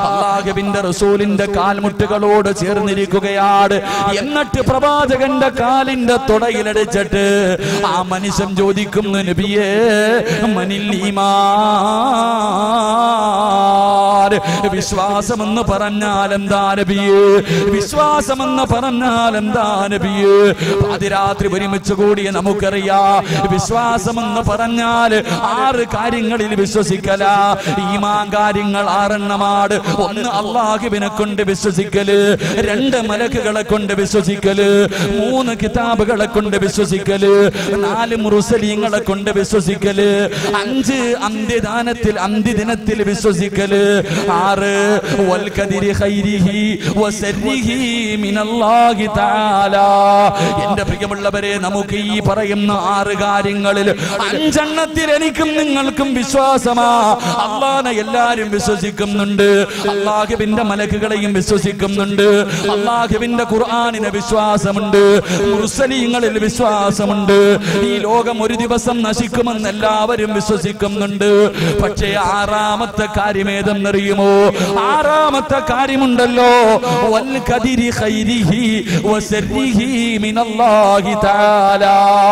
അള്ളാഹുവിന്റെ റസൂലിന്റെ കാൽമുട്ടുകളോട് ചേർന്നിരിക്കുകയാണ് എന്നിട്ട് പ്രവാചകന്റെ കാലിന്റെ തുടയിലടിച്ചിട്ട് ആ മനുഷ്യൻ ചോദിക്കുന്നു നബിയേ മനിൽ ഈമാൻ വിശ്വാസമെന്ന് പറഞ്ഞാൽ എന്താ നബിയേ വിശ്വാസമെന്ന് പറഞ്ഞാൽ എന്താ നബിയേ പാതിരാത്രി ഒരുമിച്ച് കൂടിയ നമുക്കറിയാം വിശ്വാസമെന്ന് പറഞ്ഞാൽ ആറ് കാര്യങ്ങളിൽ വിശ്വസിക്കല ഈമാൻ കാര്യങ്ങൾ ആറെണ്ണമാണ് ഒന്ന് അള്ളാഹുവിനെ കൊണ്ട് വിശ്വസിക്കല് രണ്ട് മലക്കുകളെ കൊണ്ട് വിശ്വസിക്കല് മൂന്ന് കിതാബുകളെ കൊണ്ട് വിശ്വസിക്കല് നാല് മുറുസലീങ്ങളെ കൊണ്ട് വിശ്വസിക്കല് അഞ്ച് അന്ത്യദാനത്തിൽ അന്ത്യദിനത്തിൽ വിശ്വസിക്കല് ആറ് വൽകദിരി ഖൈരിഹി വസരിഹി മിനല്ലാഹി തആല എന്റെ പ്രിയമുള്ളവരെ നമുക്ക് ഈ പറയുന്ന ആറ് കാര്യങ്ങളിൽ അഞ്ചെണ്ണത്തിൽ എനിക്കും നിങ്ങൾക്കും വിശ്വാസമാ അള്ളാനെ എല്ലാരും വിശ്വസിക്കുന്നുണ്ട് അള്ളാഹുവിന്റെ മലക്കുകളെയും വിശ്വസിക്കുന്നുണ്ട് അള്ളാഹുവിന്റെ ഖുർആാനിന് വിശ്വാസമുണ്ട് മുർസലീങ്ങളിൽ വിശ്വാസമുണ്ട് ഈ ലോകം ഒരു ദിവസം നശിക്കുമെന്ന് എല്ലാവരും വിശ്വസിക്കുന്നുണ്ട് പക്ഷേ ആറാമത്തെ കാര്യം ഏതെന്നറിയുമോ ആറാമത്തെ കാര്യമുണ്ടല്ലോ വൽ കദിരി ഖൈരിഹി വസരിഹി മിനല്ലാഹി തആല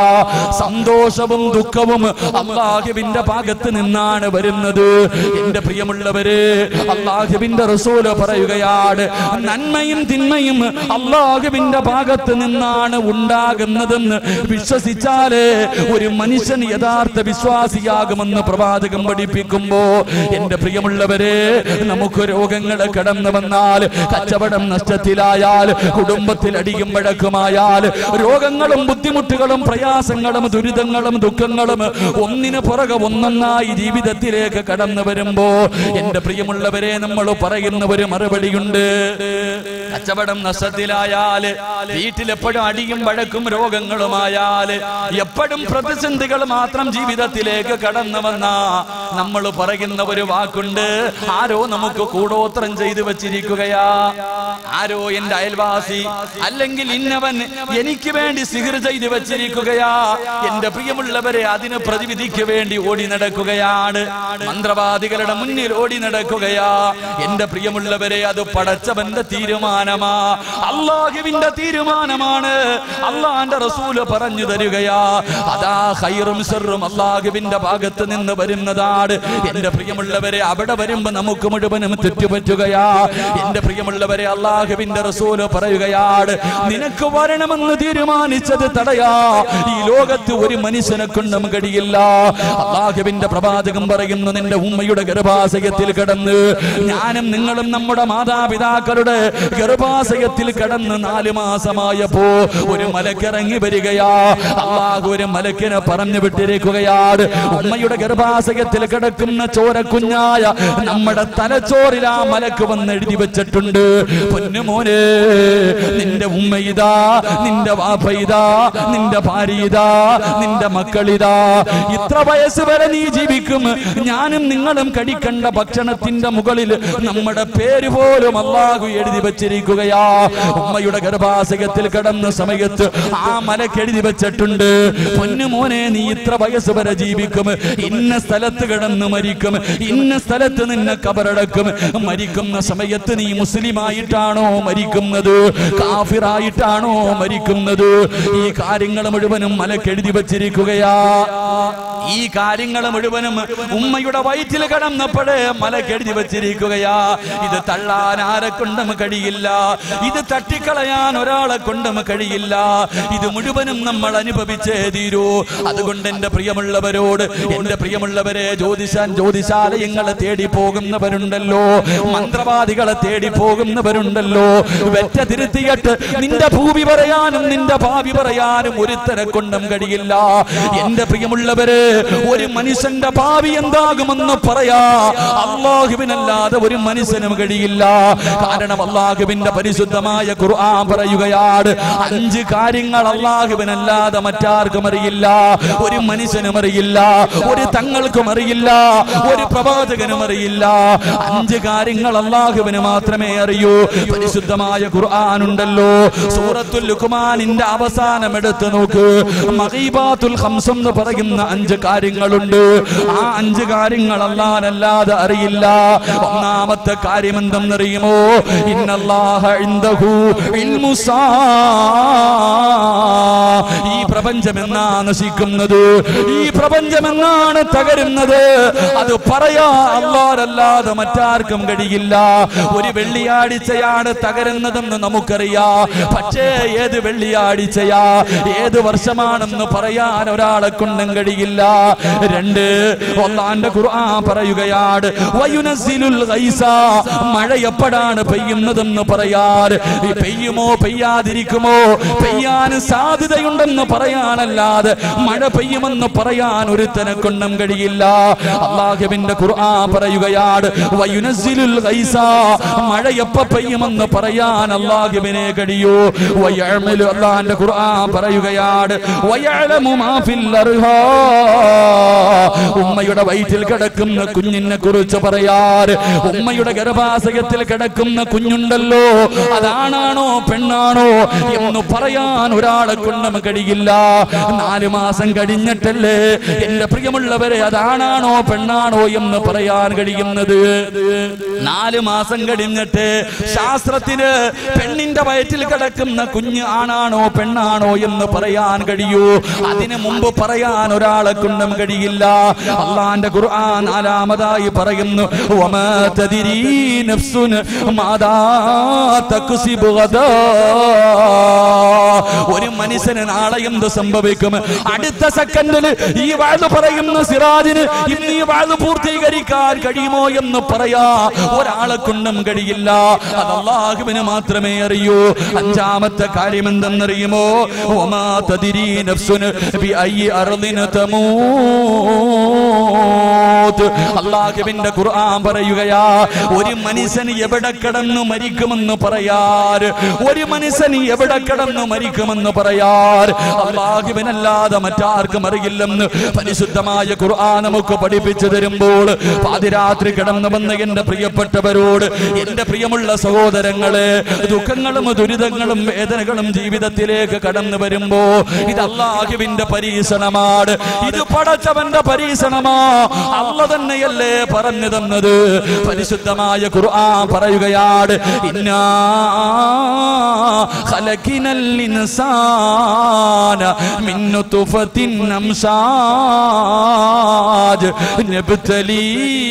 സന്തോഷവും ദുഃഖവും അള്ളാഹുവിന്റെ ഭാഗത്ത് നിന്നാണ് വരുന്നത് എന്റെ പ്രിയമുള്ളവര് അള്ളാഹുവിന്റെ റസൂല് പറയുകയാണ് നന്മയും തിന്മയും അള്ളാഹുവിന്റെ ഭാഗത്ത് നിന്നാണ് ഉണ്ടാകുന്നതെന്ന് വിശ്വസിച്ചാല് ഒരു മനുഷ്യൻ യഥാർത്ഥ വിശ്വാസിയാകുമെന്ന് പ്രവാചകം പഠിപ്പിക്കുമ്പോ എന്റെ പ്രിയമുള്ളവരെ നമുക്ക് രോഗങ്ങൾ കടന്നു വന്നാൽ കച്ചവടം നഷ്ടത്തിലായാൽ കുടുംബത്തിൽ അടിയും വഴക്കുമായാൽ രോഗങ്ങളും ബുദ്ധിമുട്ടുകളും പ്രയാസങ്ങളും ദുരിതങ്ങളും ദുഃഖങ്ങളും ഒന്നിനു പുറകെ ഒന്നൊന്നായി ജീവിതത്തിലേക്ക് കടന്നു വരുമ്പോ എന്റെ പ്രിയമുള്ളവരെ നമ്മൾ പറയുന്ന ഒരു മറുപടിയുണ്ട് കച്ചവടം നഷ്ടത്തിലായാൽ വീട്ടിലെപ്പോഴും അടിയും വഴക്കും രോഗങ്ങളുമായാൽ എപ്പോഴും പ്രതിസന്ധികൾ മാത്രം ജീവിതത്തിലേക്ക് കടന്നു വന്ന നമ്മൾ പറയുന്ന ഒരു വാക്കുണ്ട് ആരോ നമുക്ക് കൂടോത്രം ചെയ്തു വെച്ചിരിക്കുകയാ ആരോ എന്റെ അയൽവാസി അല്ലെങ്കിൽ ഇന്നവൻ എനിക്ക് വേണ്ടി സിഹിർ ചെയ്തു വെച്ചിരിക്കുകയാ എന്റെ പ്രിയമുള്ളവരെ അതിന് പ്രതിവിധിക്ക് വേണ്ടി ഓടി നടക്കുകയാണ് മന്ത്രവാദികളുടെ മുന്നിൽ ഓടി നടക്കുകയാ എന്റെ പ്രിയമുള്ളവരെ അത് പടച്ചവന്റെ തീരുമാനമാ അള്ളാഹുവിന്റെ തീരുമാനമാണ് അള്ളാന്റെ റസൂല് പറഞ്ഞു തരികയാ അതാ ഹൈറും ഷെറും അള്ളാഹുവിന്റെ ഭാഗത്ത് നിന്ന് വരുന്നതാണ് എന്റെ പ്രിയമുള്ളവരെ അവിടെ വരുമ്പോ നമുക്ക് മുഴുവനും തെറ്റുപറ്റുകയാ എന്റെ പ്രിയമുള്ളവരെ അള്ളാഹുവിന്റെ റസൂല് പറയുകയാണ് നിനക്ക് വരണമെന്ന് തീരുമാനിച്ചത് തടയാ ഈ ലോകത്ത് ഒരു മനുഷ്യനെ കൊണ്ടും കഴിയില്ല അള്ളാഹുവിന്റെ പ്രവാചകം പറയുന്നു നിന്റെ ഉമ്മയുടെ ഗർഭാശയത്തിൽ കിടന്ന് ഞാനും നിങ്ങളും നമ്മുടെ മാതാപിതാക്കളുടെ ഗർഭാശയത്തിൽ കിടന്ന് നാല് മാസമായപ്പോ ഒരു മലക്കിറങ്ങി വരികയാ അള്ളാഹു ഒരു മലക്കിനെ പറഞ്ഞു വിട്ടിരിക്കുകയാണ് ഉമ്മയുടെ ഗർഭാശയത്തിൽ കിടക്കുന്ന ചോരക്കുഞ്ഞായ നമ്മുടെ തലച്ചോറിൽ ആ മലക്ക് വന്ന് എഴുതി വെച്ചിട്ടുണ്ട് പൊന്നുമോനെ നിന്റെ ഉമ്മ ഇതാ നിന്റെ വാപ്പ ഇതാ നിന്റെ ഭാര്യ ഇതാ നിന്റെ മക്കളിതാ ഇത്ര വയസ്സ് വരെ നീ ജീവിക്കും ഞാനും നിങ്ങളും കഴിക്കേണ്ട ഭക്ഷണത്തിന്റെ മുകളിൽ നമ്മുടെ പേര് പോലും അള്ളാഹു എഴുതി വെച്ചിരിക്കുകയാ ഉമ്മയുടെ ഗർഭാശയത്തിൽ കിടന്ന സമയത്ത് ആ മലക്ക് എഴുതി വെച്ചിട്ടുണ്ട് പൊന്നുമോനെ നീ ഇത്ര വയസ്സ് വരെ ജീവിക്കും ഇന്ന സ്ഥലത്ത് കിടന്ന് മരിക്കും ഇന്ന സ്ഥലത്ത് നിന്നെ കബറടക്കും മരിക്കുന്ന സമയത്ത് നീ മുസ്ലിമായിട്ടാണോ മരിക്കുന്നത് കാഫിറായിട്ടാണോ മരിക്കുന്നത് ഈ കാര്യങ്ങൾ മുഴുവനും മലക്ക് എഴുതി വെച്ചിരിക്കുകയാ ഈ കാര്യങ്ങൾ മുഴുവനും ഉമ്മയുടെ വയറ്റിൽ കിടന്നപ്പോഴേ മലക്ക് എഴുതി വെച്ചിരിക്കുകയാ ഇത് തള്ളാൻ ആരെ കൊണ്ടും കഴിയില്ല ഇത് തട്ടിക്കളയാൻ ഒരാളെ കൊണ്ടും കഴിയില്ല ഇത് മുഴുവനും നമ്മൾ അനുഭവിച്ചേ തീരൂ അതുകൊണ്ട് എന്റെ പ്രിയമുള്ളവരോട് എന്റെ പ്രിയമുള്ളവരെ ജ്യോതിഷാൻ ജ്യോതിശാലയങ്ങളെ തേടി പോകുന്നവരുണ്ടല്ലോ മന്ത്രവാദികളെ തേടി പോകുന്നവരുണ്ടല്ലോ വെറ്റ തിരുത്തിയിട്ട് നിന്റെ ഭൂമി പറയാനും നിന്റെ ഭാവി പറയാനും ഒരുത്തരെ കൊണ്ടും കഴിയില്ല എന്റെ പ്രിയമുള്ളവര് ഒരു മനുഷ്യന്റെ ഭാവി എന്താകുമെന്ന് പറയാ അള്ളാഹുവിനല്ലാതെ ഒരു മനുഷ്യനും കഴിയില്ല കാരണം അള്ളാഹുവിന്റെ പരിശുദ്ധമായ ഖുർആൻ പറയുകയാണ് അഞ്ച് കാര്യങ്ങൾ അള്ളാഹുവിനല്ലാതെ മറ്റാർക്കും അറിയില്ല ഒരു മനുഷ്യനും അറിയില്ല ഒരു തങ്ങൾക്കും അറിയില്ല ഒരു പ്രവാചകനും അറിയില്ല അഞ്ച് കാര്യങ്ങൾ അള്ളാഹുവിന് മാത്രമേ അറിയൂ പരിശുദ്ധമായ ഖുർആൻ ഉണ്ടല്ലോ സൂറത്തുൽ ലുക്മാനിന്റെ അവസാനം എടുത്തു നോക്ക് മഗീബാത്തുൽ ഖംസ് എന്ന് പറയുന്ന അഞ്ച് കാര്യങ്ങളുണ്ട് ആ അഞ്ച് കാര്യങ്ങൾ അല്ലാതെ അറിയില്ല ഒന്നാമത്തെ കാര്യം എന്തെന്നറിയുമോ ഇന്നല്ലാഹ ഇൻദഹു ഇൽമുസാ ഈ പ്രപഞ്ചം എന്നാ നശിക്കുന്നത് ഈ പ്രപഞ്ചം എന്നാണ് തകരുന്നത് അത് പറയാ അല്ലാതല്ലാതെ മറ്റാർക്കും കഴിയില്ല ഒരു വെള്ളിയാഴ്ചയാണ് തകരുന്നതെന്ന് നമുക്കറിയാ പക്ഷേ ഏത് വെള്ളിയാഴ്ചയാ ഏത് വർഷമാണെന്ന് പറയാൻ ഒരാളെ കൊണ്ടും കഴിയില്ല രണ്ട് ഒന്നാന്റെ ഖുർആൻ പറയുകയാണ് വയുനസ്സിലുൽ ഗൈസ മഴ എപ്പോഴാണ് പെയ്യുന്നതെന്ന് പറയാൻ ഈ പെയ്യുമോ പെയ്യാതിരിക്കുമോ പെയ്യാൻ സാധ്യതയുണ്ടെന്ന് പറയാനല്ലാതെ മഴ പെയ്യുമെന്ന് പറയാൻ ഒരുത്തനെ കൊണ്ടും കഴിയില്ല അള്ളാഹുവിന്റെ ഖുർആൻ പറയുകയാണ് വയുനസ്സിലുൽ ഗൈസ മഴ എപ്പ പെയ്യുമെന്ന് പറയാൻ അള്ളാഹുവിനെ കഴിയൂ വയഅമലു അള്ളാഹിന്റെ ഖുർആൻ പറയുകയാണ് വയഅലമു മാ ഫിൽ അർഹാ ഉമ്മയുടെ വയറ്റിൽ കിടക്കുന്ന കുഞ്ഞിനെ കുറിച്ച് പറയാറ് ഉമ്മയുടെ ഗർഭാശയത്തിൽ കിടക്കുന്ന കുഞ്ഞുണ്ടല്ലോ അതാണാണോ പെണ്ണാണോ എന്ന് പറയാൻ ഒരാളെ കൊണ്ടും കഴിയില്ല നാല് മാസം കഴിഞ്ഞിട്ടല്ലേ എന്റെ പ്രിയമുള്ളവരെ അതാണാണോ പെണ്ണാണോ എന്ന് പറയാൻ കഴിയുന്നത് നാല് മാസം കഴിഞ്ഞിട്ട് ശാസ്ത്രത്തിന് പെണ്ണിന്റെ വയറ്റിൽ കിടക്കുന്ന കുഞ്ഞ് ആണാണോ പെണ്ണാണോ എന്ന് പറയാൻ കഴിയൂ അതിനു മുമ്പ് പറയാൻ ഒരാളെ കൊണ്ടും കഴിയില്ല അള്ളാന്റെ ഖുർആൻ നാലാമതായി പറയുന്നു വമാ തദ്രീ നഫ്സുൻ മാദാ തക്സിബു ഗദാ ഒരു മനുഷ്യന് നാളെ എന്ത് സംഭവിക്കും അടുത്ത സെക്കൻഡിൽ ഈ വാഴ് പറയുന്ന സിറാജിന് ഇന്ന് ഈ വാഴ് പൂർത്തീകരിക്കാൻ കഴിയുമോ എന്ന് പറയാ ഒരാളെ കൊണ്ടും കഴിയില്ല അത് അള്ളാഹുവിന് മാത്രമേ അറിയൂ അഞ്ചാമത്തെ കാര്യം എന്തെന്നറിയുമോ ഒമാ തദിരീ നഫ്സുന് ബി ഐ അർദിന തമൂത്ത് അള്ളാഹുവിന്റെ ഖുർആൻ പറയുകയാ ഒരു മനുഷ്യന് എവിടെ കിടന്നു മരിക്കുമെന്ന് പറയാർ ഒരു മനുഷ്യന് എവിടെ കിടന്നു മരിക്കുമെന്ന് പറയാർ അള്ളാഹുവിനല്ലാതെ മറ്റാർക്കും അറിയില്ലെന്ന് പരിശുദ്ധമായ ഖുർആൻ നമുക്ക് പഠിപ്പിച്ചു തരുമ്പോൾ പാതിരാത്രി കിടന്നു വന്ന എന്റെ പ്രിയപ്പെട്ടവരോട് എന്റെ പ്രിയമുള്ള സഹോദരങ്ങളെ ദുഃഖങ്ങളും ദുരിതങ്ങളും വേദനകളും ജീവിതത്തിലേക്ക് കടന്നു വരുമ്പോ ഇത് അള്ളാഹുവിന്റെ പരീക്ഷണമാണ് ഇത് പടച്ചവന്റെ പരീക്ഷണമാ അല്ല തന്നെയല്ലേ പറഞ്ഞു തന്നത് പരിശുദ്ധമായ ഖുർആൻ പറയുകയാണ് ഇന്നാ ഖലഖിനൽ ഇൻസാന മിൻ നുത്ഫത്തിൻ അംസാജ് നബ്തലീ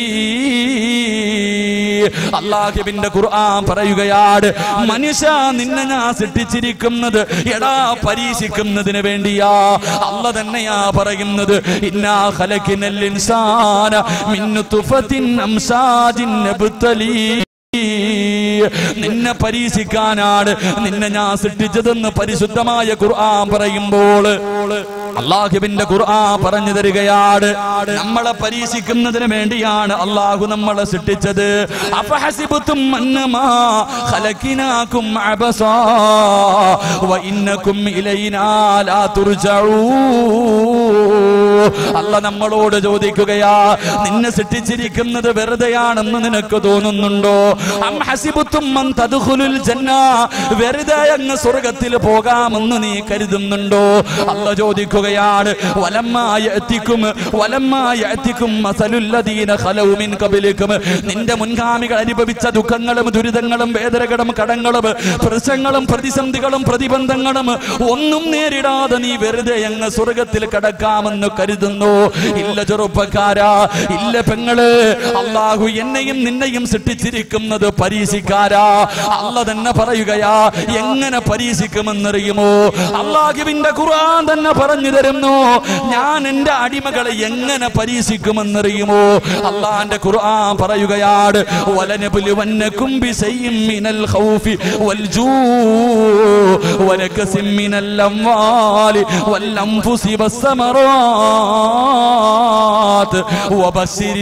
അള്ളാഹുവിന്റെ ഖുർആൻ പറയുകയാണ് മനുഷ്യ നിന്നെ ഞാൻ സൃഷ്ടിച്ചിരിക്കുന്നത് എടാ പരീക്ഷിക്കുന്നതിന് വേണ്ടിയാ അല്ല തന്നെയാ പറയുന്നത് ഇന്നാ ഖലഖിനൽ ഇൻസാന മിൻ നുത്ഫത്തിൻ അംസാജിൻ നബ്തലീ നിന്നെ പരീക്ഷിക്കാനാണ് നിന്നെ ഞാൻ സൃഷ്ടിച്ചതെന്ന് പരിശുദ്ധമായ ഖുർആൻ പറയുമ്പോൾ അള്ളാഹുവിന്റെ ഖുർആൻ പറഞ്ഞു തരികയാണ് നമ്മളെ പരീക്ഷിക്കുന്നതിന് വേണ്ടിയാണ് അള്ളാഹു നമ്മളെ സൃഷ്ടിച്ചത് അഫഹസിബത്തും അന്നമാ ഖലഖിനാകും അബസാ വ ഇന്നകും ഇലൈനാ ലാ തുർജഊ അല്ല നമ്മളോട് ചോദിക്കുകയാ നിന്നെ സൃഷ്ടിച്ചിരിക്കുന്നത് വെറുതെയാണെന്ന് നിനക്ക് തോന്നുന്നുണ്ടോ അം ഹസിബുത്തും മൻ തദ്ഖുലുൽ ജന്ന വെറുതെ അങ്ങ് സ്വർഗത്തിൽ പോകാമെന്ന് നീ കരുതുന്നുണ്ടോ അല്ല ചോദിക്കുകയാണ് വലമ്മായ എത്തിക്കും വലമ്മായ എത്തിക്കും മസലുല്ലദീന ഖലൗ മിൻ ഖബലിക്കും നിന്റെ മുൻഗാമികൾ അനുഭവിച്ച ദുഃഖങ്ങളും ദുരിതങ്ങളും വേദനകളും കടങ്ങളും പ്രശ്നങ്ങളും പ്രതിസന്ധികളും പ്രതിബന്ധങ്ങളും ഒന്നും നേരിടാതെ നീ വെറുതെ അങ്ങ് സ്വർഗത്തിൽ കടക്കാമെന്ന് കരുതുന്നു ഇല്ല ചെറുപ്പക്കാരാ ഇല്ല പെങ്ങള് അള്ളാഹു എന്നെയും നിന്നെയും സൃഷ്ടിച്ചിരിക്കുന്നത് പരീക്ഷിക്കാരാ അല്ല തന്നെ പറയുകയാ എങ്ങനെ പരീക്ഷിക്കുമെന്നറിയുമോ അള്ളാഹുവിന്റെ ഖുർആൻ തന്നെ പറഞ്ഞു തരുന്നു ഞാൻ എന്റെ അടിമകളെ എങ്ങനെ പരീക്ഷിക്കുമെന്നറിയുമോ അള്ളാന്റെ ഖുർആൻ പറയുകയാണ് വലനബുലുവന്നകും ബിശൈഇൻ മിനൽ ഖൗഫി വൽജൂ ونكس من الأموال والأنفس والثمرات الصابرات وبشر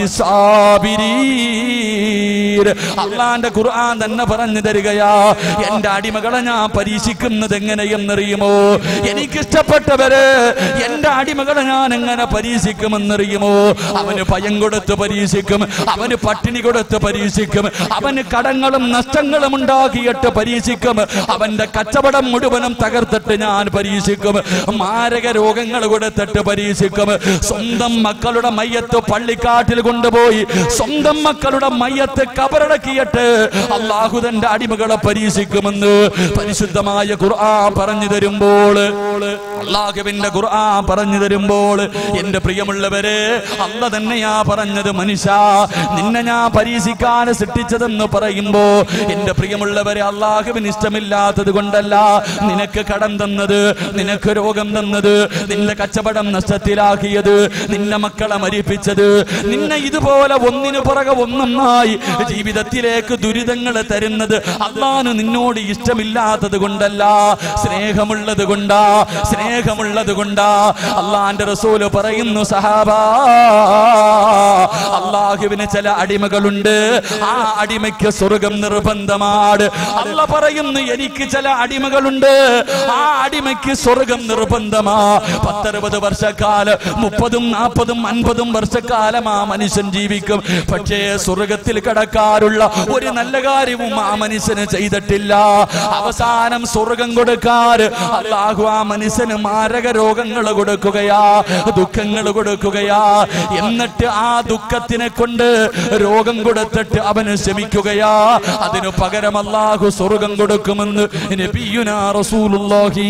الصابرين അള്ളാന്റെ ഖുർആൻ തന്നെ പറഞ്ഞു തരികയാ എന്റെ അടിമകളെ ഞാൻ പരീക്ഷിക്കുന്നത് എങ്ങനെയെന്നറിയുമോ എനിക്കിഷ്ടപ്പെട്ടവര് എന്റെ അടിമകളെ ഞാൻ എങ്ങനെ പരീക്ഷിക്കുമെന്നറിയുമോ അവന് ഭയം കൊടുത്ത് പരീക്ഷിക്കും അവന് പട്ടിണി കൊടുത്ത് പരീക്ഷിക്കും അവന് കടങ്ങളും നഷ്ടങ്ങളും ഉണ്ടാക്കിയിട്ട് പരീക്ഷിക്കും അവന്റെ കച്ചവടം മുഴുവനും തകർത്തിട്ട് ഞാൻ പരീക്ഷിക്കും മാരക രോഗങ്ങൾ കൊടുത്തിട്ട് പരീക്ഷിക്കും സ്വന്തം മക്കളുടെ മയ്യത്ത് പള്ളിക്കാട്ടിൽ കൊണ്ടുപോയി സ്വന്തം മക്കളുടെ മയ്യത്ത് കബറടക്കിയിട്ട് അള്ളാഹു തന്റെ അടിമകളെ പരീക്ഷിക്കുമെന്ന് പരിശുദ്ധമായ ഖുർആൻ പറഞ്ഞു തരുമ്പോൾ അള്ളാഹുവിന്റെ ഖുർആൻ പറഞ്ഞു തരുമ്പോൾ എന്റെ പ്രിയമുള്ളവരെ അല്ല തന്നെയാ പറഞ്ഞത് മനുഷ്യ നിന്നെ ഞാൻ പരീക്ഷിക്കാൻ സൃഷ്ടിച്ചതെന്ന് പറയുമ്പോ എന്റെ പ്രിയമുള്ളവരെ അള്ളാഹുവിന് ഇഷ്ടമില്ലാത്തത് കൊണ്ടല്ല നിനക്ക് കടം തന്നത് നിനക്ക് രോഗം തന്നത് നിന്റെ കച്ചവടം നഷ്ടത്തിലാക്കിയത് നിന്നെ മക്കളെ മരിപ്പിച്ചത് നിന്നെ ഇതുപോലെ ഒന്നിനു പുറകെ ഒന്നൊന്നായി ജീവിതത്തിലേക്ക് ദുരിതങ്ങൾ തരുന്നത് അള്ളാഹ് നിന്നോട് ഇഷ്ടമില്ലാത്തത് കൊണ്ടല്ല സ്നേഹമുള്ളത് കൊണ്ടാ സ്നേഹമുള്ളത് കൊണ്ടാ അള്ളാന്റെ റസൂല് പറയുന്നു സഹാബാ അള്ളാഹുവിന് ചില അടിമകളുണ്ട് ആ അടിമയ്ക്ക് സ്വർഗം നിർബന്ധമാണ് അല്ല പറയുന്നു എനിക്ക് ചില അടിമകളുണ്ട് ആ അടിമയ്ക്ക് സ്വർഗം നിർബന്ധമാ പത്തറുപത് വർഷക്കാലം മുപ്പതും നാൽപ്പതും അൻപതും വർഷക്കാലം ആ മനുഷ്യൻ ജീവിക്കും പക്ഷേ സ്വർഗത്തിൽ കടക്കാറുള്ള ഒരു നല്ല കാര്യവും ആ മനുഷ്യന് ചെയ്തിട്ടില്ല അവസാനം സ്വർഗം കൊടുക്കാറ് അള്ളാഹു ആ മനുഷ്യന് മാരക രോഗങ്ങൾ കൊടുക്കുകയാ ദുഃഖങ്ങൾ കൊടുക്കുകയാ എന്നിട്ട് ആ ദുഃഖത്തിനെ കൊണ്ട് രോഗം കൊടുത്തിട്ട് അവന് ശമിക്കുകയാ അതിനു പകരം അള്ളാഹു സ്വർഗം കൊടുക്കുമെന്ന് നബിയുനാ റസൂലുള്ളാഹി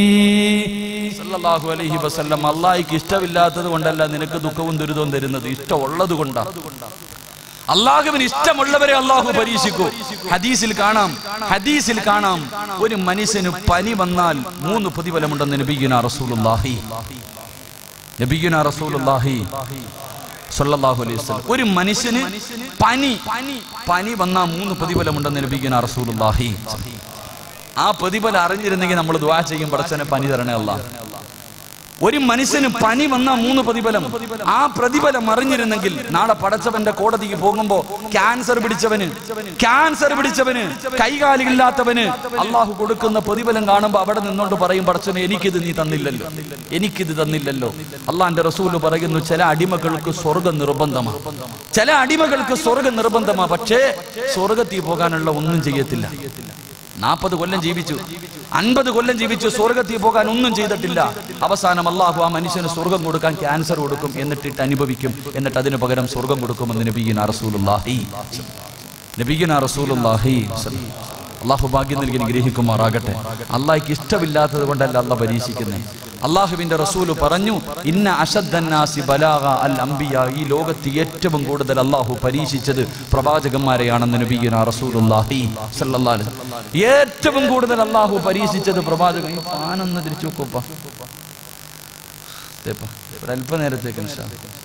സല്ലല്ലാഹു അലൈഹി വസല്ലം അള്ളാഹിക്ക് ഇഷ്ടമില്ലാത്തത് കൊണ്ടല്ല നിനക്ക് ദുഃഖവും ദുരിതവും തരുന്നത് ഇഷ്ടമുള്ളത് കൊണ്ടാ അള്ളാഹുവിന് ഇഷ്ടമുള്ളവരെ അള്ളാഹു പരീക്ഷിക്കൂ ഹദീസിൽ കാണാം ഹദീസിൽ കാണാം ഒരു മനുഷ്യന് പനി വന്നാൽ മൂന്ന് പ്രതിഫലമുണ്ടെന്ന് നബിയുന റസൂലുള്ളാഹി നബിയുന റസൂലുള്ളാഹി സല്ലല്ലാഹു അലൈഹി വസല്ലം ഒരു മനുഷ്യന് പനി പനി വന്നാൽ മൂന്ന് പ്രതിഫലമുണ്ടെന്ന് നബിയുന റസൂലുള്ളാഹി ആ പ്രതിഫലം അറിഞ്ഞിരുന്നെങ്കിൽ നമ്മൾ ദുആ ചെയ്യും പടച്ചനെ പനി തരണേ അല്ലാ ഒരു മനുഷ്യന് പനി വന്ന മൂന്ന് പ്രതിഫലം ആ പ്രതിഫലം അറിഞ്ഞിരുന്നെങ്കിൽ നാളെ പടച്ചവന്റെ കോടതിക്ക് പോകുമ്പോ ക്യാൻസർ പിടിച്ചവന് ക്യാൻസർ പിടിച്ചവന് കൈകാലില്ലാത്തവന് അള്ളാഹു കൊടുക്കുന്ന പ്രതിഫലം കാണുമ്പോ അവിടെ നിന്നോണ്ട് പറയും പടച്ചവന് എനിക്കിത് നീ തന്നില്ലല്ലോ എനിക്കിത് തന്നില്ലല്ലോ അള്ളാന്റെ റസൂല് പറയുന്നു ചില അടിമകൾക്ക് സ്വർഗം നിർബന്ധമാ ചില അടിമകൾക്ക് സ്വർഗം നിർബന്ധമാ പക്ഷേ സ്വർഗത്തിൽ പോകാനുള്ള ഒന്നും ചെയ്യത്തില്ല നാൽപ്പത് കൊല്ലം ജീവിച്ചു അൻപത് കൊല്ലം ജീവിച്ചു സ്വർഗത്തിൽ പോകാൻ ഒന്നും ചെയ്തിട്ടില്ല അവസാനം അള്ളാഹു ആ മനുഷ്യന് സ്വർഗം കൊടുക്കാൻ ക്യാൻസർ കൊടുക്കും എന്നിട്ടിട്ട് അനുഭവിക്കും എന്നിട്ട് അതിന് പകരം സ്വർഗം കൊടുക്കുമെന്ന് നബീന റസൂലുള്ളാഹി നബീന റസൂലുള്ളാഹി അള്ളാഹു ഭാഗ്യം നൽകി ഗ്രഹിക്കുമാറാകട്ടെ അള്ളാഹിക്ക് ഇഷ്ടമില്ലാത്തത് കൊണ്ടല്ല അല്ല പരീക്ഷിക്കുന്നത് അള്ളാഹുവിന്റെ റസൂല് പറഞ്ഞു ഇന്ന അഷദ്ദന്നാസി ബലാഗ അൽ അംബിയ ഈ ലോകത്ത് ഏറ്റവും കൂടുതൽ അള്ളാഹു പരീക്ഷിച്ചത് പ്രവാചകന്മാരെയാണെന്ന് നബീന റസൂലുള്ളാഹി സല്ലല്ലാഹു അലൈഹി വസല്ലം. ഏറ്റവും കൂടുതൽ അള്ളാഹു പരീക്ഷിച്ചത് പ്രവാചകൻ ഈ ഫാനൊന്ന് തിരിച്ചു നോക്കൂപ്പ ഒരല്പനേരത്തേക്ക് നിഷാ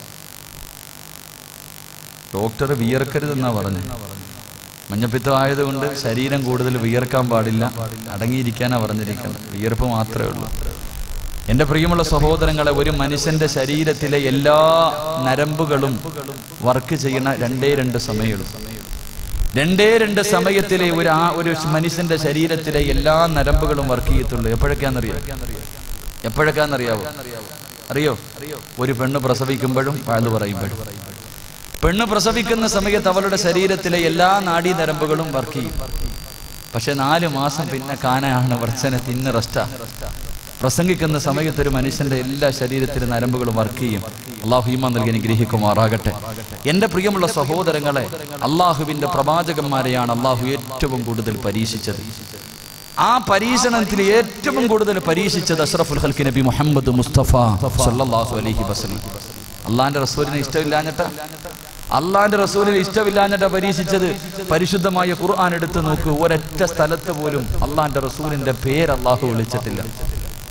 ഡോക്ടർ വിയർക്കരുതെന്നാ പറഞ്ഞു മഞ്ഞപ്പിത്തം ആയതുകൊണ്ട് ശരീരം കൂടുതൽ വിയർക്കാൻ പാടില്ല അടങ്ങിയിരിക്കാനാ പറഞ്ഞിരിക്കുന്നത് വിയർപ്പ് മാത്രമേ ഉള്ളൂ എന്റെ പ്രിയമുള്ള സഹോദരങ്ങളെ ഒരു മനുഷ്യന്റെ ശരീരത്തിലെ എല്ലാ നരമ്പുകളും വർക്ക് ചെയ്യുന്ന രണ്ടേ രണ്ട് സമയമുള്ളൂ രണ്ടേ രണ്ട് സമയത്തിലെ ഒരു ആ ഒരു മനുഷ്യന്റെ ശരീരത്തിലെ എല്ലാ നരമ്പുകളും വർക്ക് ചെയ്യത്തുള്ളൂ എപ്പോഴൊക്കെയാണെന്നറിയോ എപ്പോഴൊക്കെയാണെന്നറിയാവോ അറിയോ ഒരു പെണ്ണ് പ്രസവിക്കുമ്പോഴും വാഴ്ന്നു പറയുമ്പോഴും പെണ്ണ് പ്രസവിക്കുന്ന സമയത്ത് അവളുടെ ശരീരത്തിലെ എല്ലാ നാഡീ നരമ്പുകളും വർക്ക് ചെയ്യും പക്ഷെ നാല് മാസം പിന്നെ കാനയാണ് വർച്ചന തിന്ന് റെസ്റ്റാ പ്രസംഗിക്കുന്ന സമയത്ത് ഒരു മനുഷ്യന്റെ എല്ലാ ശരീരത്തിലെ നരമ്പുകളും വർക്ക് ചെയ്യും അള്ളാഹു ഈമാൻ നൽകി അനുഗ്രഹിക്കുമാറാകട്ടെ എന്റെ പ്രിയമുള്ള സഹോദരങ്ങളെ അള്ളാഹുവിന്റെ പ്രവാചകന്മാരെയാണ് അള്ളാഹു ഏറ്റവും കൂടുതൽ പരീക്ഷിച്ചത് ആ പരീക്ഷണത്തിൽ ഏറ്റവും കൂടുതൽ പരീക്ഷിച്ചത് അഷ്റഫുൽ ഹൽക്കി നബി മുഹമ്മദ് മുസ്തഫ സല്ലല്ലാഹു അലൈഹി വസല്ലം അള്ളാന്റെ റസൂലിനെ ഇഷ്ടമില്ലാഞ്ഞിട്ട അള്ളാന്റെ റസൂലിനെ ഇഷ്ടമില്ലാഞ്ഞിട്ട പരീക്ഷിച്ചത് പരിശുദ്ധമായ ഖുർആൻ എടുത്ത് നോക്കൂ ഒരൊറ്റ സ്ഥലത്ത് പോലും അള്ളാന്റെ റസൂലിന്റെ പേര് അള്ളാഹു വിളിച്ചിട്ടില്ല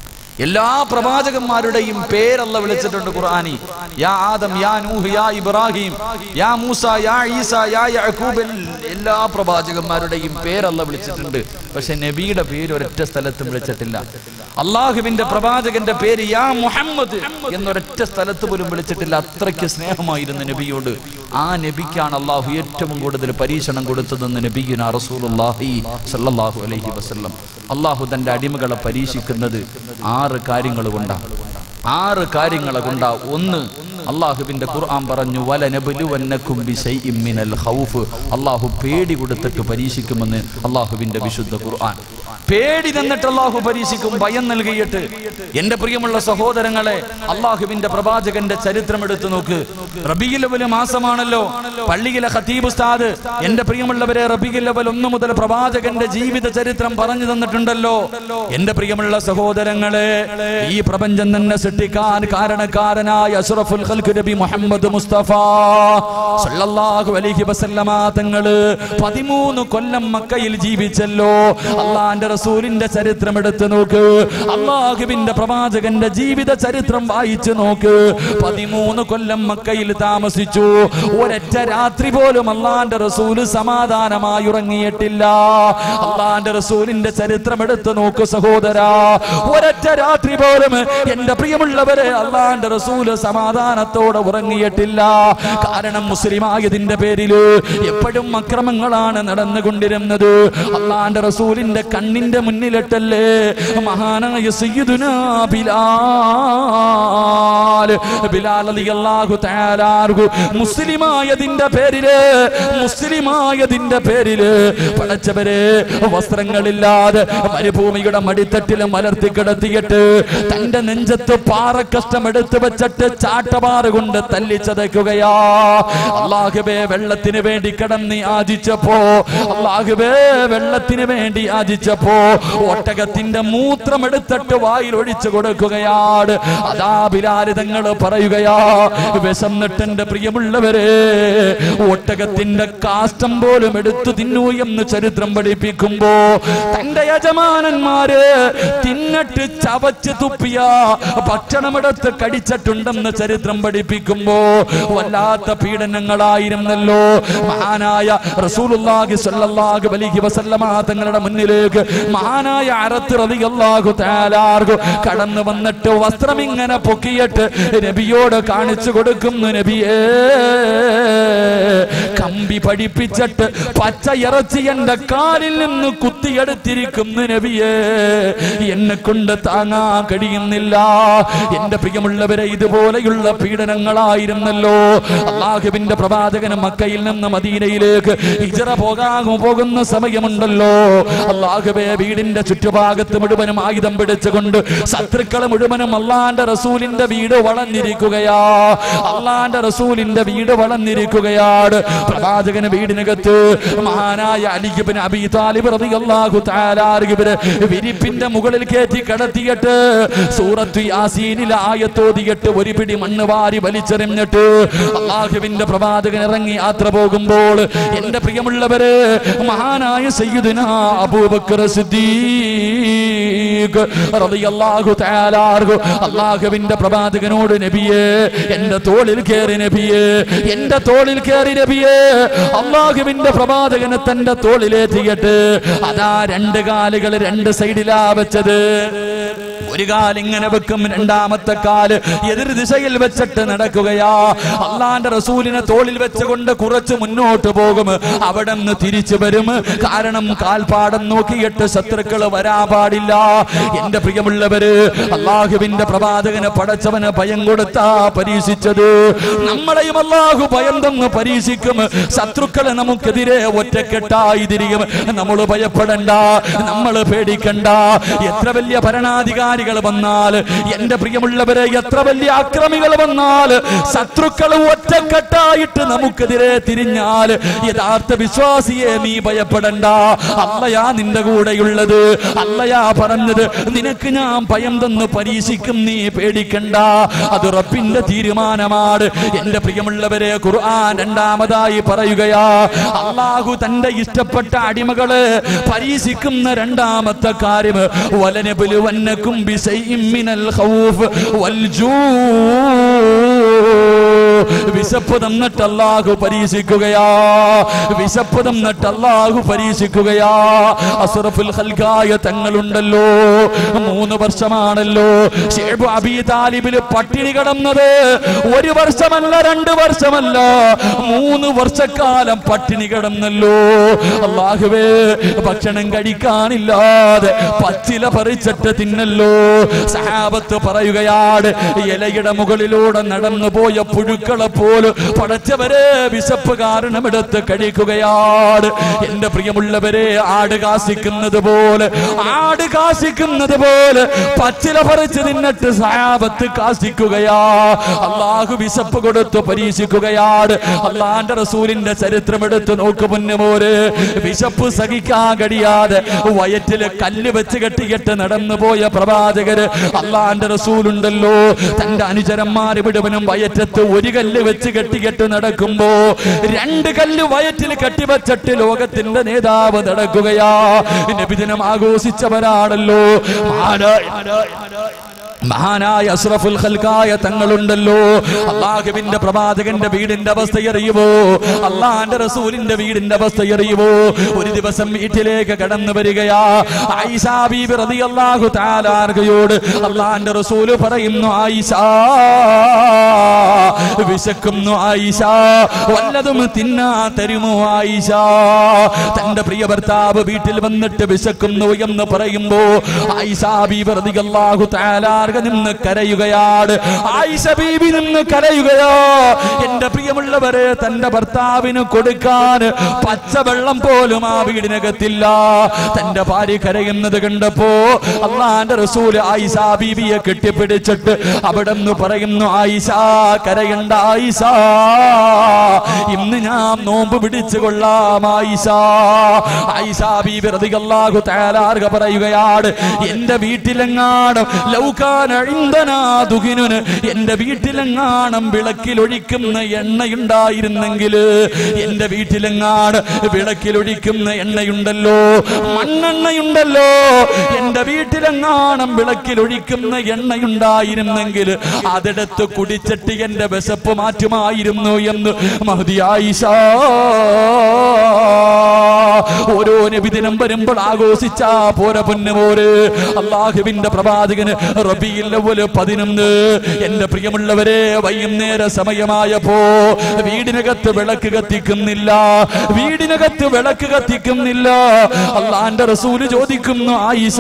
എല്ലാ പ്രവാചകന്മാരുടെയും പേരല്ല വിളിച്ചിട്ടുണ്ട് ഖുർആനി യാ ആദം യാ നൂഹ് യാ ഇബ്രാഹിം യാ മൂസ യാ ഈസ യാ യഅഖൂബ് എൽ- എല്ലാ പ്രവാചകന്മാരുടെയും പേരല്ല വിളിച്ചിട്ടുണ്ട് പക്ഷെ നബിയുടെ പേര് ഒരൊറ്റ സ്ഥലത്തും വിളിച്ചിട്ടില്ല അള്ളാഹുവിന്റെ പ്രവാചകന്റെ പേര് യാ മുഹമ്മദ് എന്നൊരൊറ്റ സ്ഥലത്ത് പോലും വിളിച്ചിട്ടില്ല അത്രയ്ക്ക് സ്നേഹമായിരുന്നു നബിയോട് ആ നബിക്കാണ് അള്ളാഹു ഏറ്റവും കൂടുതൽ പരീക്ഷണം കൊടുത്തതെന്ന് നബിയുന റസൂലുള്ളാഹി സല്ലല്ലാഹു അലൈഹി വസല്ലം അള്ളാഹു തന്റെ അടിമകളെ പരീക്ഷിക്കുന്നത് ആറ് കാര്യങ്ങൾ കൊണ്ടാണ് ആറ് കാര്യങ്ങളെ കൊണ്ടാ ഒന്ന് അള്ളാഹുവിന്റെ ഖുർആൻ പറഞ്ഞു വലനബലുവന്നക്കും ബിശൈഇം മിനൽ ഖൗഫ് അള്ളാഹു പേടി കൊടുത്തിട്ട് പരീക്ഷിക്കുമെന്ന് അള്ളാഹുവിന്റെ വിശുദ്ധ ഖുർആൻ പേടി തന്നിട്ട് അള്ളാഹു പരീക്ഷിക്കും ഭയം നൽകിയിട്ട് എന്റെ പ്രിയമുള്ള സഹോദരങ്ങളെ അള്ളാഹുവിന്റെ പ്രവാചകന്റെ ചരിത്രം എടുത്തു നോക്ക് റബിയിലവല് മാസമാണല്ലോ പള്ളിയിലെ ഖതീബ് ഉസ്താദ് എന്റെ പ്രിയമുള്ളവരെ റബിയിലവൽ ഒന്ന് മുതൽ പ്രവാചകന്റെ ജീവിത ചരിത്രം പറഞ്ഞു തന്നിട്ടുണ്ടല്ലോ എന്റെ പ്രിയമുള്ള സഹോദരങ്ങളെ ഈ പ്രപഞ്ചം തന്നെ സൃഷ്ടിക്കാൻ കാരണക്കാരനായ അഷ്റഫുൽ ഖൽഖ് നബി മുഹമ്മദ് മുസ്തഫ സല്ലല്ലാഹു അലൈഹി വസല്ലമ തങ്ങള് പതിമൂന്ന് കൊല്ലം മക്കയിൽ ജീവിച്ചല്ലോ അള്ളാന്റെ റസൂലിന്റെ ചരിത്രം എടുത്തു നോക്ക് അള്ളാഹുവിന്റെ പ്രവാചകന്റെ ജീവിത ചരിത്രം വായിച്ചു നോക്ക് പതിമൂന്ന് കൊല്ലം മക്കയിൽ താമസിച്ചു ഒരൊറ്റ രാത്രി പോലും അള്ളാന്റെ റസൂല് സമാധാനമായി ഉറങ്ങിയിട്ടില്ല അള്ളാന്റെ റസൂലിന്റെ ചരിത്രം എടുത്തു നോക്ക് സഹോദരാ ഒരൊറ്റ രാത്രി പോലും എന്റെ പ്രിയമുള്ളവരെ അള്ളാന്റെ റസൂല് സമാധാനത്തോടെ ഉറങ്ങിയിട്ടില്ല കാരണം മുസ്ലിം ആയതിന്റെ പേരില് എപ്പോഴും അക്രമങ്ങളാണ് നടന്നുകൊണ്ടിരുന്നത് അള്ളാന്റെ റസൂലിന്റെ കണ്ണിന്റെ മുന്നിലിട്ടല്ലേ മഹാനായ സയ്യിദുനാ ബിലാൽ ബിലാൽ റളിയല്ലാഹു തആല അൻഹു മുസ്ലിമായതിന്റെ പേരില് മുസ്ലിമായതിന്റെ പേരില് പടച്ചവരെ വസ്ത്രങ്ങളില്ലാതെ മരുഭൂമിയുടെ മടിത്തട്ടിൽ മലർത്തി കിടത്തിയിട്ട് തന്റെ നെഞ്ചത്ത് പാറക്കഷ്ടം എടുത്തു വെച്ചിട്ട് ചാട്ടപാറ കൊണ്ട് തല്ലിച്ചതയ്ക്കുകയാ അള്ളാഹുബേ വെള്ളത്തിന് വേണ്ടി കിടന്ന് യാചിച്ചപ്പോ അള്ളാഹുബേ വെള്ളത്തിന് വേണ്ടി യാചിച്ചപ്പോ ഒട്ടകത്തിന്റെ മൂത്രം എടുത്തിട്ട് വായിൽ ഒഴിച്ചു കൊടുക്കുകയാണ് അതാ ബിലാല് തങ്ങൾ പറയുകയാ വിശന്നിട്ടെന്റെ പ്രിയമുള്ളവരെ ഒട്ടകത്തിന്റെ കാഷ്ടം പോലും എടുത്തു തിന്നു എന്ന് ചരിത്രം പഠിപ്പിക്കുമ്പോ തന്റെ യജമാനന്മാര് തിന്നിട്ട് ചവച്ച് തുപ്പിയ ഭക്ഷണമെടുത്ത് കടിച്ചിട്ടുണ്ടെന്ന് ചരിത്രം പഠിപ്പിക്കുമ്പോ വല്ലാത്ത പീഡനങ്ങളായിരുന്നല്ലോ മഹാനായ റസൂലുള്ളാഹി സ്വല്ലല്ലാഹു അലൈഹി വസല്ലമ തങ്ങളുടെ മുന്നിലേക്ക് മഹാനായ അറത്ത് റളിയല്ലാഹു തആലാർഹു കടന്നു വന്നിട്ട് വസ്ത്രം ഇങ്ങനെ പൊക്കിയിട്ട് നബിയോട് കാണിച്ചു കൊടുക്കുന്നു നബിയേ കമ്പി പഠിപ്പിച്ചിട്ട് പച്ച ഇറച്ചി എന്റെ കാലിൽ നിന്ന് കുത്തിയെടുത്തിരിക്കുന്നു നബിയേ എന്നെ കൊണ്ട് താങ്ങാൻ കഴിയുന്നില്ല എന്റെ പ്രിയമുള്ളവരെ ഇതുപോലെയുള്ള പീഡനങ്ങളായിരുന്നല്ലോ അള്ളാഹുവിന്റെ പ്രവാചകൻ മക്കയിൽ നിന്ന് മദീനയിലേക്ക് ഇജറ പോകാൻ പോകുന്ന സമയമുണ്ടല്ലോ അള്ളാഹുബേ വീടിന്റെ ചുറ്റുഭാഗത്ത് മുഴുവനും ആയുധം പിടിച്ചുകൊണ്ട് ശത്രുക്കളെ മുഴുവനും അള്ളാന്റെ റസൂലിന്റെ വീട് വളഞ്ഞിരിക്കുകയാ അള്ളാന്റെ റസൂലിന്റെ വീട് വളഞ്ഞിരിക്കുകയാണ് പ്രവാചകന് വീടിനകത്ത് മഹാനായ അലിബിൻ അബി താലിബ് റളിയല്ലാഹു തആല അൻഹുവിനെ വിരിപ്പിന്റെ മുകളിൽ കയറ്റി കടത്തിയിട്ട് സൂറത്ത് യാസീനിലെ ആയത്തോതിയിട്ട് ഒരു പിടി മണ്ണ് വാരി വലിച്ചെറിഞ്ഞിട്ട് അള്ളാഹുവിന്റെ പ്രവാചകൻ ഇറങ്ങി യാത്ര പോകുമ്പോൾ എന്റെ പ്രിയമുള്ളവര് മഹാനായ സയ്യിദുന അബൂബക്കർ സിദ്ദീഖ് റളിയല്ലാഹു തആല അൻഹു അള്ളാഹുവിന്റെ പ്രവാചകനോട് നബിയേ എന്റെ തോളിൽ കയറി നബിയേ എന്റെ തോളിൽ കയറി നബിയേ അള്ളാഹുവിന്റെ പ്രവാചകനെ തന്റെ തോളിലേറ്റിയിട്ട് അതാ രണ്ട് കാലുകൾ രണ്ട് സൈഡിലാ വെച്ചത് ഒരു കാൽ ഇങ്ങനെ വെക്കും രണ്ടാമത്തെ കാല് എതിർ ദിശയിൽ വെച്ചിട്ട് നടക്കുകയാ അള്ളാന്റെ റസൂലിനെ തോളിൽ വെച്ചുകൊണ്ട് കുറച്ച് മുന്നോട്ട് പോകും അവിടെ നിന്ന് തിരിച്ചു വരും കാരണം കാൽപാടം നോക്കിയിട്ട് ശത്രുക്കൾ വരാ പാടില്ല എന്റെ പ്രിയമുള്ളവര് അള്ളാഹുവിന്റെ പ്രവാചകന് പടച്ചവന് ഭയം കൊടുത്താ പരീക്ഷിച്ചത് നമ്മളെയും അള്ളാഹു ഭയം തന്ന് പരീക്ഷിക്കും ശത്രുക്കളെ നമുക്കെതിരെ ഒറ്റക്കെട്ടായി തിരിയും നമ്മൾ ഭയപ്പെടണ്ട നമ്മൾ പേടിക്കണ്ട എത്ര വലിയ ഭരണാധികാരികൾ വന്നാൽ എന്റെ പ്രിയമുള്ളവരെ എത്ര വലിയ അക്രമികൾ വന്നാൽ ശത്രുക്കൾ ഒറ്റക്കെട്ടായിട്ട് നമുക്കെതിരെ തിരിഞ്ഞാൽ യഥാർത്ഥ വിശ്വാസിയെ നീ ഭയപ്പെടണ്ട അല്ലയാ നിന്റെ കൂടെയുള്ളത് അല്ലയാ പറഞ്ഞത് നിനക്ക് ഞാൻ ഭയം തന്ന് പരീക്ഷിക്കും നീ പേടിക്കണ്ട അത് റബ്ബിന്റെ തീരുമാനമാണ് എന്റെ പ്രിയമുള്ളവരെ ഖുർആൻ രണ്ടാമതായി പറയുകയാ അള്ളാഹു തന്റെ ഇഷ്ടപ്പെട്ട അടിമകള് പരീക്ഷിക്കുന്ന രണ്ടാമത്തെ കാര്യം വലനബുലുവന്നക്കും വബലൂവന്നകും ബിശൈഇൻ മിനൽ ഖൗഫ് വൽജൂ വിശപ്പ് തന്നിട്ട് അല്ലാഹു പരീക്ഷിക്കുകയാ വിശപ്പ് തന്നിട്ട് അല്ലാഹു പരീക്ഷിക്കുകയാ അസ്റഫുൽ ഖൽഖായ തങ്ങളുണ്ടല്ലോ മൂന്ന് വർഷമാണല്ലോ ഷേബ് അബി താലിബില് പട്ടിണി കിടന്നത് ഒരു വർഷമല്ല രണ്ട് വർഷമല്ല മൂന്ന് വർഷക്കാലം പട്ടിണി കിടന്നല്ലോ അള്ളാഹുവേ ഭക്ഷണം കഴിക്കാനില്ലാതെ പച്ചില പറിച്ചിട്ട് തിന്നല്ലോ സഹാബത്ത് പറയുകയാണ് ഇലയുടെ മുകളിലൂടെ നടന്നു പോയ പുഴുക്കളെ പോലും പടച്ചവരെ വിശപ്പ് കാരണമെടുത്ത് കഴിക്കുകയാണ് എന്റെ പ്രിയമുള്ളവരെ ആട് കാസിക്കുന്നത് പോലെ ആട് കാസിക്കുന്നത് പോലെ പച്ചില പറിച്ച് നിന്നിട്ട് സഹാബത്ത് കാസിക്കുകയാ അള്ളാഹു വിശപ്പ് കൊടുത്ത് പരീക്ഷിക്കുകയാണ് അള്ളാന്റെ റസൂലിന്റെ ചരിത്രം എടുത്ത് നോക്ക് മുന്നുമോര് വിശപ്പ് സഹിക്കാൻ കഴിയാതെ വയറ്റില് കല്ല് വെച്ച് കെട്ടിക്കെട്ട് നടന്നു പോയ പ്രവാചകര് അള്ളാന്റെ റസൂലുണ്ടല്ലോ തന്റെ അനുചരന്മാര് മുഴുവനും വയറ്റത്ത് ഒരു കല്ല് വെച്ച് കെട്ടിക്കെട്ട് നടക്കുമ്പോ രണ്ട് കല്ല് വയറ്റിൽ കെട്ടിവച്ചിട്ട് ലോകത്തിന്റെ നേതാവ് നടക്കുകയാ നബിദിനം ആഘോഷിച്ചവരാണല്ലോ മഹാനായ മഹാനായ അഷ്റഫുൽ ഖൽക്കായ തങ്ങളുണ്ടല്ലോ അള്ളാഹുവിന്റെ പ്രവാചകന്റെ വീടിന്റെ അവസ്ഥ അറിയുമോ അള്ളാന്റെ റസൂലിന്റെ വീടിന്റെ അവസ്ഥ അറിയുമോ ഒരു ദിവസം വീട്ടിലേക്ക് കടന്നു വരികയാ ആയിഷാ ബീബി റളിയല്ലാഹു തആലാർഗയോട് അള്ളാന്റെ റസൂല് പറയുന്നു ആയിഷ വിശക്കുന്നു ആയിഷ വല്ലതും തിന്നാ തരുമോ ആയിഷ തന്റെ പ്രിയ ഭർത്താവ് വീട്ടിൽ വന്നിട്ട് വിശക്കുന്നു എന്ന് പറയുമ്പോ ആയിഷ ബീബി റളിയല്ലാഹു തആലാർഗ നിന്ന് കരയുകയാണ് ആയിഷ ബീബി നിന്ന് കരയുകയോ എന്റെ പ്രിയമുള്ളവരെ തന്റെ ഭർത്താവിന് കൊടുക്കാൻ പച്ചവെള്ളം പോലും ആ വീടിനകത്തില്ല തന്റെ ഭാര്യ കരയുന്നത് കണ്ടപ്പോ അള്ളാന്റെ റസൂല് ആയിഷ ബീബിയെ കെട്ടിപ്പിടിച്ചിട്ട് അവിടെ നിന്ന് പറയുന്നു ആയിഷ കരയണ്ട ആയിഷ ഇന്ന് ഞാൻ നോമ്പ് പിടിച്ചു കൊള്ളാം ആയിഷ ആയിഷ ബീബി റളിയല്ലാഹു തആലാർക പറയുകയാണ് എന്റെ വീട്ടിലെങ്ങാനും ലൗകാന ഇന്ധനാ ദുഹിനുന് എന്റെ വീട്ടിലെങ്ങാനും വിളക്കിലൊഴിക്കുന്ന എണ്ണയുണ്ടായിരുന്നെങ്കിൽ എന്റെ വീട്ടിലെങ്ങാണ് വിളക്കിലൊഴിക്കുന്ന എണ്ണയുണ്ടല്ലോ മണ്ണെണ്ണയുണ്ടല്ലോ എന്റെ വീട്ടിലെങ്ങാണം വിളക്കിലൊഴിക്കുന്ന എണ്ണയുണ്ടായിരുന്നെങ്കിൽ അതെടുത്ത് കുടിച്ചിട്ട് എന്റെ വിശപ്പ് മാറ്റുമായിരുന്നു എന്ന് മഹദിയായിഷ ഓരോ നബിദിനം വരുമ്പോൾ ആഘോഷിച്ചാ പോരെ പൊന്നുപോര് അള്ളാഹുവിന്റെ പ്രവാചകന് റബിയിൽ അവല് പതിനൊന്ന് എന്റെ പ്രിയമുള്ളവരെ വൈകുന്നേര സമയമായപ്പോ വീടിനകത്ത് വിളക്ക് കത്തിക്കുന്നില്ല വീടിനകത്ത് വിളക്ക് കത്തിക്കുന്നില്ല അള്ളാന്റെ റസൂല് ചോദിക്കുന്നു ആയിഷ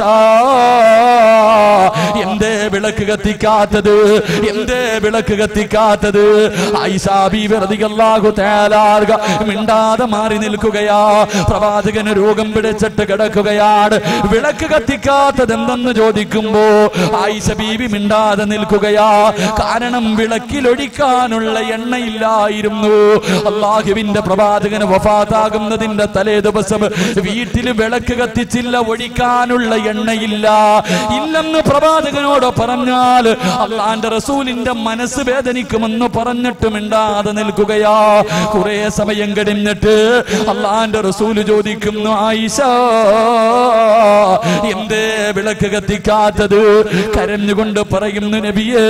എന്തേ വിളക്ക് കത്തിക്കാത്തത് എന്തേ വിളക്ക് കത്തിക്കാത്തത് ആയിഷ ബീവി റളിയല്ലാഹു തആലാർക മിണ്ടാതെ മാറി നിൽക്കുകയാ പ്രവാചകന് രോഗം പിടിച്ചിട്ട് കിടക്കുകയാണ് വിളക്ക് കത്തിക്കാത്തത് എന്തെന്ന് ചോദിക്കുമ്പോ ആയിഷ ബീവി മിണ്ടാതെ നിൽക്കുകയാ കാരണം വിളക്കിലൊഴിക്കാനുള്ള എണ്ണയില്ലായിരുന്നു അള്ളാഹുവിന്റെ പ്രവാചകന് വഫാത്താകുന്നതിന്റെ തലേ ദിവസം വീട്ടിൽ വിളക്ക് കത്തിച്ചില്ല ഒഴിക്കാനുള്ള എണ്ണയില്ല ഇല്ലെന്ന് പ്രവാചകനോട് പറഞ്ഞാൽ അള്ളാന്റെ റസൂലിന്റെ മനസ്സ് വേദനിക്കുമെന്ന് പറഞ്ഞിട്ട് മിണ്ടാതെ നിൽക്കുകയാ കുറെ സമയം കഴിഞ്ഞിട്ട് അള്ളാന്റെ റസൂല് ചോദിക്കുന്നു ആയിഷ എന്തേ വിളക്ക് കത്തിക്കാത്തത് കരഞ്ഞുകൊണ്ട് പറയുന്നു നബിയേ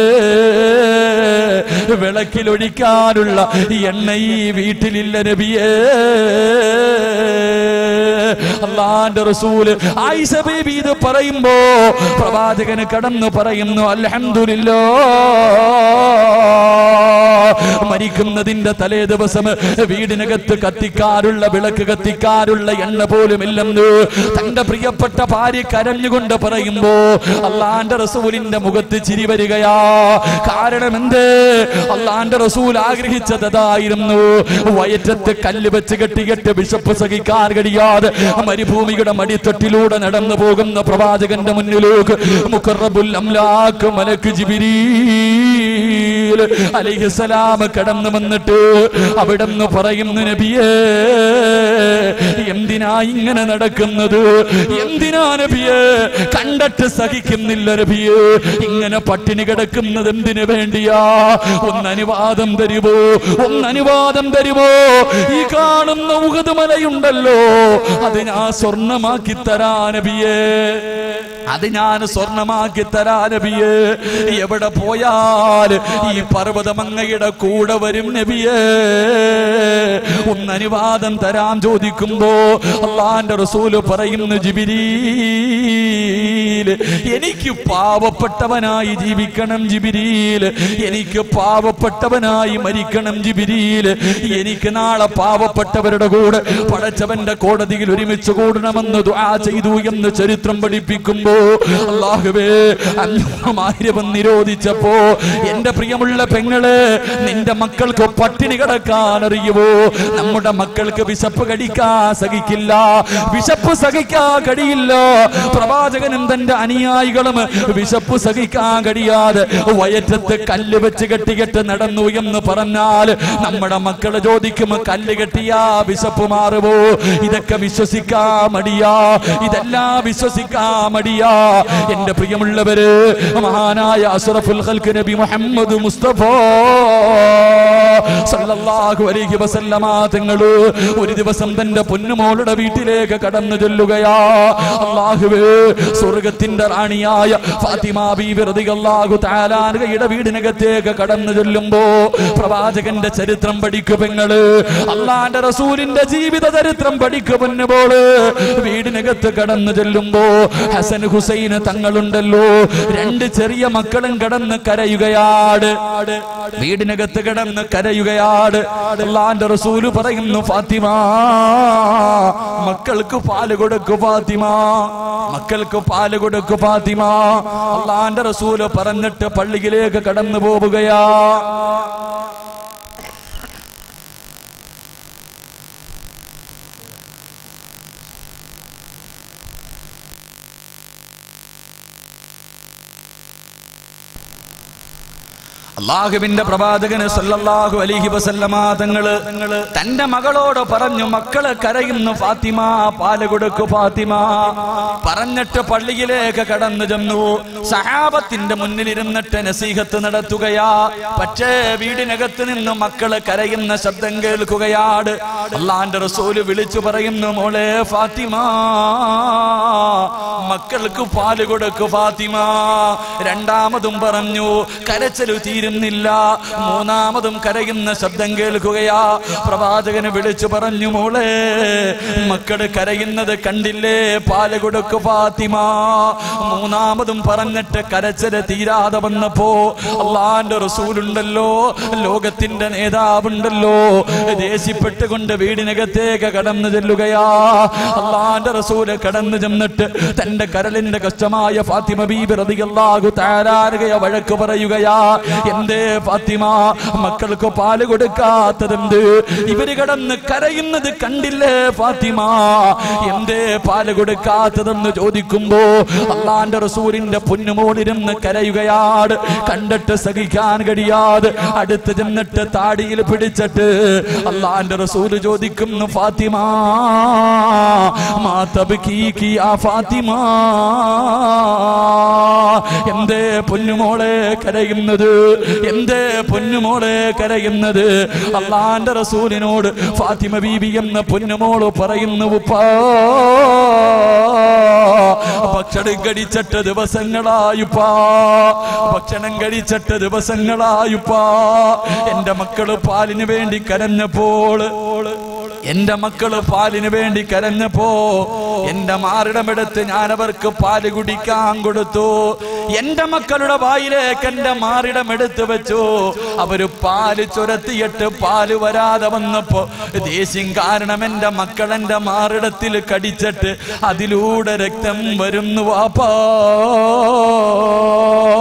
വിളക്കിലൊഴിക്കാനുള്ള എണ്ണ ഈ വീട്ടിലില്ല നബിയേ അള്ളാന്റെ റസൂല് ആയിഷ ബേബി ഇത് പറയുമ്പോ പ്രവാചകന് കടന്നു പറയുന്നു അൽഹംദുലില്ലാ മരിക്കുന്നതിന്റെ തലേ ദിവസം വീടിനകത്ത് കത്തിക്കാറുള്ള വിളക്ക് കത്തിക്കാറുള്ള എണ്ണ പോലും ഇല്ലെന്ന് തന്റെ പ്രിയപ്പെട്ട ഭാര്യ കരഞ്ഞുകൊണ്ട് പറയുമ്പോ അള്ളാന്റെ റസൂലിന്റെ മുഖത്ത് ചിരി വരികയാ കാരണം എന്ത് അള്ളാന്റെ റസൂൽ ആഗ്രഹിച്ചത് അതായിരുന്നു വയറ്റത്ത് കല്ല് വെച്ച് കെട്ടികെട്ട് ബിഷപ്പ് സഹിക്കാൻ കഴിയാതെ മരുഭൂമിയുടെ മടിത്തട്ടിലൂടെ നടന്നു പോകുന്ന പ്രവാചകന്റെ മുന്നിലേക്ക് മുഖറബുൽ അംലാക്ക് മലക്ക് ജിബിരീൽ അലൈഹിസ്സലാം വസ്സലാം കടന്നു വന്നിട്ട് അവിടെന്ന് പറയുന്നു നബിയേ എന്തിനാ ഇങ്ങനെ നടക്കുന്നത് എന്തിനാ നബിയേ കണ്ടിട്ട് സഹിക്കുന്നില്ല നബിയേ ഇങ്ങനെ പട്ടിണി കിടക്കുന്നത് എന്തിനു വേണ്ടിയാ ഒന്ന് അനുവാദം തരുമോ ഒന്ന് അനുവാദം തരുമോ ഈ കാണുന്ന ഉഹദ് മലയുണ്ടല്ലോ അത് ഞാൻ സ്വർണമാക്കി തരാ നബിയേ അത് ഞാൻ സ്വർണമാക്കി തരാ നബിയേ എവിടെ പോയാൽ ഈ പർവ്വതം അങ്ങയുടെ കൂടെ വരും നബിയേ ഒന്ന് അനുവാദം തരാൻ ചോദിക്കുമ്പോ അള്ളാന്റെ റസൂല് പറയുന്നു ജിബിരീൽ എനിക്ക് പാവപ്പെട്ടവനായി ജീവിക്കണം ജിബിരിയിൽ എനിക്ക് പാവപ്പെട്ടവനായി മരിക്കണം ജിബിരിയിൽ എനിക്ക് നാളെ പാവപ്പെട്ടവരുടെ കൂടെ പടച്ചവന്റെ കോടതിയിൽ ഒരുമിച്ച് കൂടണമെന്ന് ദുആ ചെയ്തു എന്ന് ചരിത്രം പഠിപ്പിക്കുമ്പോ അള്ളാഹുവേ അന്യമാര്യവൻ നിരോധിച്ചപ്പോ എന്റെ പ്രിയമുള്ള പെങ്ങള് നിന്റെ മക്കൾക്ക് പട്ടിണി കിടക്കാൻ അറിയുമോ നമ്മുടെ മക്കൾക്ക് വിശപ്പ് കടിക്കാൻ സഹിക്കില്ല വിശപ്പ് സഹിക്കാൻ കഴിയില്ല പ്രവാചകനും തന്റെ അനുയായികളും വിശപ്പ് സഹിക്കാൻ കഴിയാതെ വയറ്റത്ത് കല്ല് വെച്ച് കെട്ടികെട്ട് നടന്നു എന്ന് പറഞ്ഞാൽ നമ്മുടെ മക്കള് ചോദിക്കും കല്ല് കെട്ടിയാ വിശപ്പ് മാറുമോ ഇതൊക്കെ വിശ്വസിക്കാ മടിയാ ഇതെല്ലാം വിശ്വസിക്കാ മടിയാ എന്റെ പ്രിയമുള്ളവര് മഹാനായ അസ്റഫുൽ ഖൽക്ക് നബി മുഹമ്മദ് മുസ്തഫ സല്ലല്ലാഹു അലൈഹി വസല്ലമ തങ്ങള് ഒരു ദിവസം തന്റെ പൊന്നുമോളുടെ വീട്ടിലേക്ക് കടന്നു ചെല്ലുകയാ അള്ളാഹുവേ സ്വർഗത്തിന്റെ റാണിയായ ഫാത്തിമ ബീബി റളിയല്ലാഹു തആല അൻഹയുടെ വീടിനകത്തേക്ക് കടന്നു ചെല്ലുമ്പോ പ്രവാചകന്റെ ചരിത്രം പഠിക്കു പെങ്ങള് അള്ളാന്റെ റസൂലിന്റെ ജീവിത ചരിത്രം പഠിക്കു പൊന്നുപോള് വീടിനകത്ത് കടന്നു ചെല്ലുമ്പോ ഹസൻ ഹുസൈൻ തങ്ങളുണ്ടല്ലോ രണ്ട് ചെറിയ മക്കളും കടന്ന് കരയുകയാണ് വീടിനകത്ത് കിടന്ന് കരയുകയാണ് അള്ളാന്റെ റസൂല് പറയുന്നു ഫാത്തിമ മക്കൾക്ക് പാല് കൊടുക്കു ഫാത്തിമ മക്കൾക്ക് പാല് കൊടുക്കു ഫാത്തിമ അള്ളാന്റെ റസൂല് പറഞ്ഞിട്ട് പള്ളിയിലേക്ക് കടന്നു പോവുകയാ അള്ളാഹുവിന്റെ പ്രവാചകന് സല്ലല്ലാഹു അലൈഹി വസല്ലമ തങ്ങള് തന്റെ മകളോട് പറഞ്ഞു മക്കള് കരയുന്നു ഫാത്തിമ പാല് കൊടുക്കു ഫാത്തിമ പറഞ്ഞിട്ട് പള്ളിയിലേക്ക് കടന്നു ചെന്നു സഹാബത്തിന്റെ മുന്നിൽ ഇരുന്നിട്ട് നസീഹത്ത് നടത്തുകയാ പക്ഷേ വീടിനകത്ത് നിന്ന് മക്കള് കരയുന്ന ശബ്ദം കേൾക്കുകയാണ് അള്ളാന്റെ റസൂല് വിളിച്ചു പറയുന്നു മോളെ ഫാത്തിമ മക്കൾക്ക് പാല് കൊടുക്കു ഫാത്തിമ രണ്ടാമതും പറഞ്ഞു കരച്ചലു തീരുന്നില്ല മൂന്നാമതും കരയുന്ന ശബ്ദം കേൾക്കുകയാ പ്രവാചകന് വിളിച്ചു പറഞ്ഞു മോളെ മക്കള് കരയുന്നത് കണ്ടില്ലേ പാല് കൊടുക്കു ഫാത്തിമ മൂന്നാമതും പറഞ്ഞിട്ട് കരച്ചല് തീരാതെ വന്നപ്പോ അള്ളാന്റെ റസൂലുണ്ടല്ലോ ലോകത്തിന്റെ നേതാവുണ്ടല്ലോ ദേഷ്യപ്പെട്ടുകൊണ്ട് വീടിനകത്തേക്ക് കടന്നു ചെല്ലുകയാ അള്ളാന്റെ റസൂല് കടന്നു ചെന്നിട്ട് തന്റെ കരളിന്റെ കഷ്ടമായ ഫാത്തിമ ബീബി റളിയല്ലാഹു താരാരുകയ വഴക്ക് പറയുകയാ എന്തേ ഫാത്തിമ മക്കൾക്ക് പാല് കൊടുക്കാത്തതെന്ത് ഇവര് കടന്ന് കരയുന്നത് കണ്ടില്ലേ ഫാത്തിമ എന്തേ പാല് കൊടുക്കാത്തതെന്ന് ചോദിക്കുമ്പോ അള്ളാന്റെ റസൂലിന്റെ പൊന്നുമോളിരുന്ന് കരയുകയാണ് കണ്ടിട്ട് സഹിക്കാൻ കഴിയാതെ അടുത്ത് ചെന്നിട്ട് താടിയിൽ പിടിച്ചിട്ട് അള്ളാന്റെ റസൂല് ചോദിക്കുന്നു ഫാത്തിമ മാ തബ്കീകി ആ ഫാത്തിമ എന്തേ പൊന്നുമോളെ കരയുന്നത് എന്തേ പൊന്നുമോളെ കരയുന്നത് അള്ളാന്റെ റസൂലിനോട് ഫാത്തിമ ബീബി എന്ന പൊന്നുമോള് പറയുന്നു ഉപ്പാ ഭക്ഷണം കഴിച്ചിട്ട് ദിവസങ്ങളായുപ്പാ ഭക്ഷണം കഴിച്ചിട്ട് ദിവസങ്ങളായുപ്പാ എന്റെ മക്കള് പാലിന് വേണ്ടി കരഞ്ഞപ്പോൾ എന്റെ മക്കള് പാലിന് വേണ്ടി കരഞ്ഞപ്പോ എന്റെ മാറിടമെടുത്ത് ഞാൻ അവർക്ക് പാല് കുടിക്കാൻ കൊടുത്തു എന്റെ മക്കളുടെ വായിലേക്ക് എന്റെ മാറിടം എടുത്തു വെച്ചു അവര് പാല് ചുരത്തിയിട്ട് പാല് വരാതെ വന്നപ്പോ ദേഷ്യം കാരണം എന്റെ മക്കൾ എന്റെ മാറിടത്തിൽ കടിച്ചിട്ട് അതിലൂടെ രക്തം വരുന്നു വാപ്പാ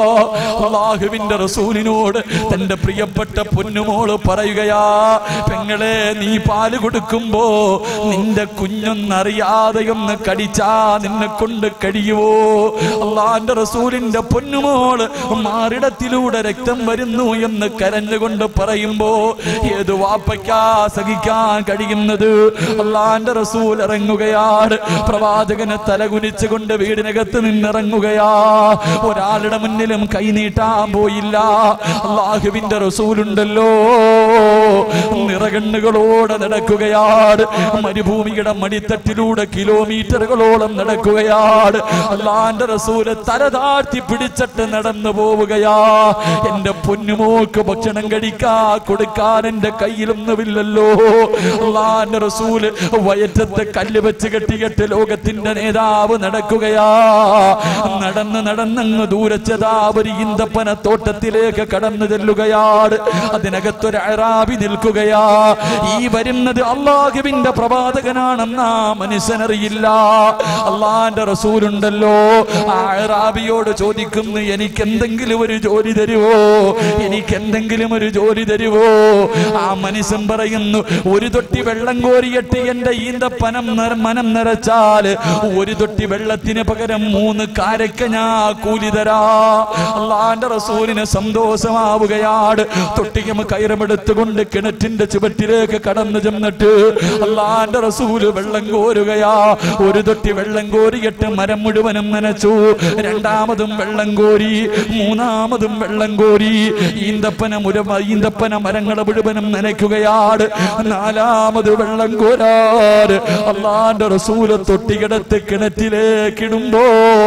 അള്ളാഹുവിന്റെ റസൂലിനോട് തന്റെ പ്രിയപ്പെട്ട പൊന്നുമോള് പറയുകയാ പെങ്ങളെ നീ പാല് കൊടുക്കുമ്പോ നിന്റെ കുഞ്ഞൊന്നറിയാതെ ഒന്ന് കടിച്ചാ നിന്നെ കൊണ്ട് കഴിയുവോ അള്ളാന്റെ റസൂലിന്റെ പൊന്നുമോള് മാറിടത്തിലൂടെ രക്തം വരുന്നു എന്ന് കരഞ്ഞുകൊണ്ട് പറയുമ്പോ ഏത് വാപ്പയ്ക്കാ സഹിക്കാൻ കഴിയുന്നത് അള്ളാന്റെ റസൂൽ ഇറങ്ങുകയാണ് പ്രവാചകനെ തലകുനിച്ചുകൊണ്ട് വീടിനകത്ത് നിന്നിറങ്ങുകയാ ഒരാളുടെ മുന്നിലും കൈനീട്ടാൻ പോയില്ല അള്ളാഹുവിന്റെ റസൂലുണ്ടല്ലോ നിറകണ്ണുകളോടെ നടക്കുകയാണ് മരുഭൂമിയുടെ മടിത്തട്ടിലൂടെ കിലോമീറ്ററുകളോളം നടക്കുകയാണ് അള്ളാന്റെ റസൂല് തല താഴ്ത്തി പിടിച്ചിട്ട് നടന്നു പോവുകയാ എന്റെ പൊന്നുമോക്ക് ഭക്ഷണം കഴിക്കാ കൊടുക്കാൻ എന്റെ കയ്യിലൊന്നുമില്ലല്ലോ അള്ളാന്റെ റസൂല് വയറ്റത്തെ കല്ല് വെച്ച് കെട്ടികെട്ട് ലോകത്തിന്റെ നേതാവ് നടക്കുകയാ നടന്ന് നടന്നങ്ങ് ദൂരച്ചതാ ഒരു ഈന്തപ്പന തോട്ടത്തിലേക്ക് കടന്നു ചെല്ലുകയാണ് അതിനകത്തൊരു അറാബി നിൽക്കുകയാ ഈ വരുന്നത് അള്ളാഹുവിന്റെ പ്രവാചകനാണെന്നാ മനുഷ്യനറിയില്ല അള്ളാന്റെ റസൂലുണ്ടല്ലോ ആ അറാബിയോട് ചോദിക്കുന്നു എനിക്ക് എന്തെങ്കിലും ഒരു ജോലി തരുവോ എനിക്ക് എന്തെങ്കിലും ഒരു ജോലി തരുവോ ആ മനുഷ്യൻ പറയുന്നു ഒരു തൊട്ടി വെള്ളം കോരിയിട്ട് എന്റെ ഈന്തപ്പനം നിറ- മനം നിറച്ചാല് ഒരു തൊട്ടി വെള്ളത്തിന് പകരം മൂന്ന് കാരക്ക ഞാൻ കൂലി തരാ അള്ളാന്റെ റസൂലിന് സന്തോഷമാവുകയാണ് തൊട്ടിയും കയറമെടുത്തുകൊണ്ട് കിണറ്റിന്റെ ചുവട്ടിലേക്ക് കടന്നു ചെന്നിട്ട് അള്ളാന്റെ റസൂല് വെള്ളം കോരുകയാ ഒരു തൊട്ടി വെള്ളം കോരിയിട്ട് മരം മുഴുവനും നനച്ചു രണ്ടാമതും വെള്ളം കോരി മൂന്നാമതും വെള്ളം കോരി ഈന്തപ്പന മുര ഈന്തപ്പന മരങ്ങളെ മുഴുവനും നനയ്ക്കുകയാണ് നാലാമത് വെള്ളം കോരാറ് അള്ളാന്റെ റസൂല് തൊട്ടികിടത്ത് കിണറ്റിലേക്കിടുമ്പോ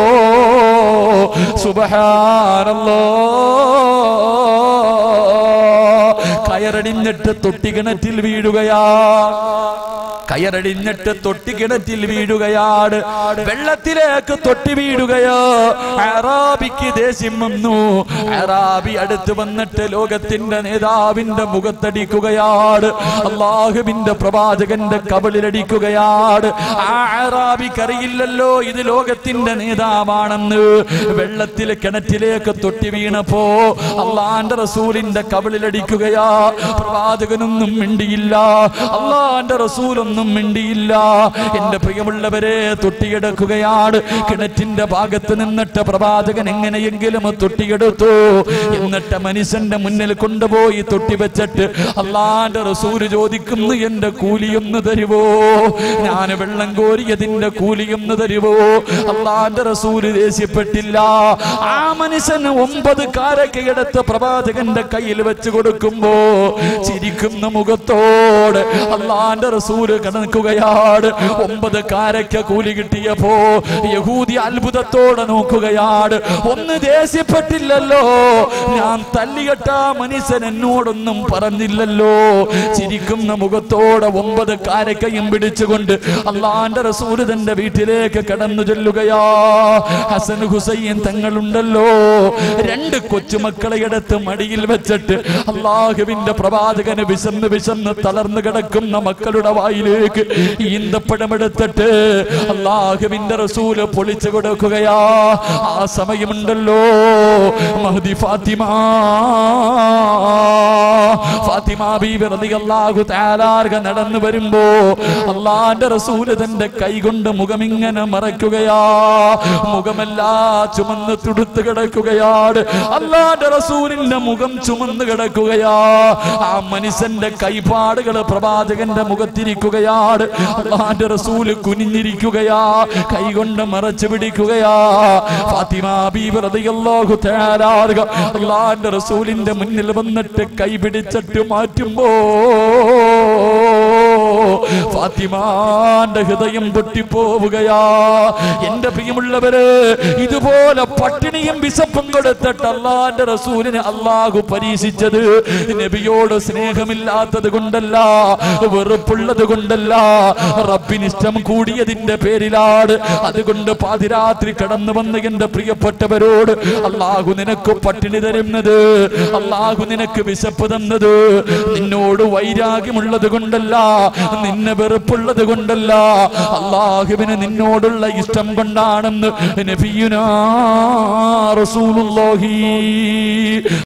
സുബഹാനല്ലോ കയറടിഞ്ഞിട്ട് തൊട്ടിക്കിണറ്റിൽ വീഴുകയാ കയറടിഞ്ഞിട്ട് തൊട്ടിക്കിണറ്റിൽ വീഴുകയാണ് വെള്ളത്തിലേക്ക് തൊട്ടി വീഴുകയോ അറാബിക്ക് ദേഷ്യം വന്നു അറാബി അടുത്ത് വന്നിട്ട് ലോകത്തിന്റെ നേതാവിന്റെ മുഖത്തടിക്കുകയാണ് അള്ളാഹുവിന്റെ പ്രവാചകന്റെ കബളിലടിക്കുകയാണ് ആ അറാബിക്കറിയില്ലല്ലോ ഇത് ലോകത്തിന്റെ നേതാവാണെന്ന് വെള്ളത്തിൽ കിണറ്റിലേക്ക് തൊട്ടി വീണപ്പോ അള്ളാന്റെ റസൂലിന്റെ കബളിലടിക്കുകയാ പ്രവാചകനൊന്നും മിണ്ടിയില്ല അള്ളാന്റെ റസൂലൊന്നും മിണ്ടിയില്ല എന്റെ പ്രിയമുള്ളവരെ തൊട്ടിയെടുക്കുകയാണ് കിണറ്റിന്റെ ഭാഗത്ത് നിന്നിട്ട് പ്രവാചകൻ എങ്ങനെയെങ്കിലും തൊട്ടിയെടുത്തു എന്നിട്ട് മനുഷ്യന്റെ മുന്നിൽ കൊണ്ടുപോയി തൊട്ടി വെച്ചിട്ട് അള്ളാന്റെ റസൂല് ചോദിക്കുന്നു എന്റെ കൂലിയൊന്ന് തരുവോ ഞാൻ വെള്ളം കോരിയതിന്റെ കൂലിയൊന്ന് തരുവോ അള്ളാന്റെ റസൂല് ദേഷ്യപ്പെട്ടില്ല ആ മനുഷ്യന് ഒമ്പത് കാരൊക്കെ എടുത്ത് പ്രവാചകന്റെ കയ്യിൽ വെച്ച് കൊടുക്കുമ്പോ ചിരിക്കുന്ന മുഖത്തോട് അള്ളാന്റെ റസൂല് കണക്കുകയാണ് ഒമ്പത് കാരയ്ക്ക കൂലി കിട്ടിയപ്പോ യഹൂദി അത്ഭുതത്തോടെ നോക്കുകയാണ് ഒന്ന് ദേഷ്യപ്പെട്ടില്ലല്ലോ ഞാൻ തല്ലികെട്ട മനുഷ്യൻ എന്നോടൊന്നും പറഞ്ഞില്ലല്ലോ ചിരിക്കുന്ന മുഖത്തോടെ ഒമ്പത് കാരക്കയും പിടിച്ചുകൊണ്ട് അള്ളാന്റെ റസൂല് തന്റെ വീട്ടിലേക്ക് കടന്നു ചെല്ലുകയാ ഹസൻ ഹുസൈൻ തങ്ങളുണ്ടല്ലോ രണ്ട് കൊച്ചുമക്കളെ എടുത്ത് മടിയിൽ വെച്ചിട്ട് അള്ളാഹുവിന്റെ പ്രവാചകന് വിശന്ന് വിശന്ന് തളർന്നു കിടക്കുന്ന മക്കളുടെ വായിലേക്ക് ഈന്തപ്പഴമെടുത്തിട്ട് അള്ളാഹുവിന്റെ റസൂല് പൊളിച്ചു കൊടുക്കുകയാ ആ സമയമുണ്ടല്ലോ മഹദി ഫാത്തിമ ഫാത്തിമ ബീബി റളിയല്ലാഹു തആലാർക നടന്നു വരുമ്പോ അള്ളാന്റെ റസൂല് തന്റെ കൈകൊണ്ട് മുഖമിങ്ങനെ മറയ്ക്കുകയാ മുഖമെല്ലാ ചുമന്ന് തുടുത്ത് കിടക്കുകയാണ് അള്ളാന്റെ റസൂലിന്റെ മുഖം ചുമന്ന് കിടക്കുകയാ ആ മനുഷ്യന്റെ കൈപാടുകൾ പ്രവാചകന്റെ മുഖത്തിരിക്കുകയാണ് അള്ളാന്റെ റസൂല് കുനിഞ്ഞിരിക്കുകയാ കൈകൊണ്ട് മറച്ചു പിടിക്കുകയാ ഫാത്തിമ ബീബി റളിയല്ലാഹു തആലാർക അള്ളാന്റെ റസൂലിന്റെ മുന്നിൽ വന്നിട്ട് കൈ പിടിച്ചിട്ട് മാറ്റുമ്പോ ഫാത്തിമാന്റെ ഹൃദയം പൊട്ടിപ്പോവുകയാ എന്റെ പ്രിയമുള്ളവര് ഇതുപോലെ പട്ടിണിയും വിശപ്പും കൊടുത്തിട്ട് അള്ളാന്റെ റസൂലിനെ അള്ളാഹു പരീക്ഷിച്ചത് നബിയോട് സ്നേഹമില്ലാത്തത് കൊണ്ടല്ല വെറുപ്പുള്ളത് കൊണ്ടല്ല റബ്ബിനിഷ്ടം കൂടിയതിന്റെ പേരിലാണ് അതുകൊണ്ട് പാതിരാത്രി കടന്നു വന്ന എന്റെ പ്രിയപ്പെട്ടവരോട് അള്ളാഹു നിനക്ക് പട്ടിണി തരുന്നത് അള്ളാഹു നിനക്ക് വിശപ്പ് തന്നത് നിന്നോട് വൈരാഗ്യമുള്ളത് കൊണ്ടല്ല നിന്നെ വെറുപ്പുള്ളത് കൊണ്ടല്ല അള്ളാഹുവിന് നിന്നോടുള്ള ഇഷ്ടം കൊണ്ടാണെന്ന് നബിയുനാ റസൂലുള്ളാഹി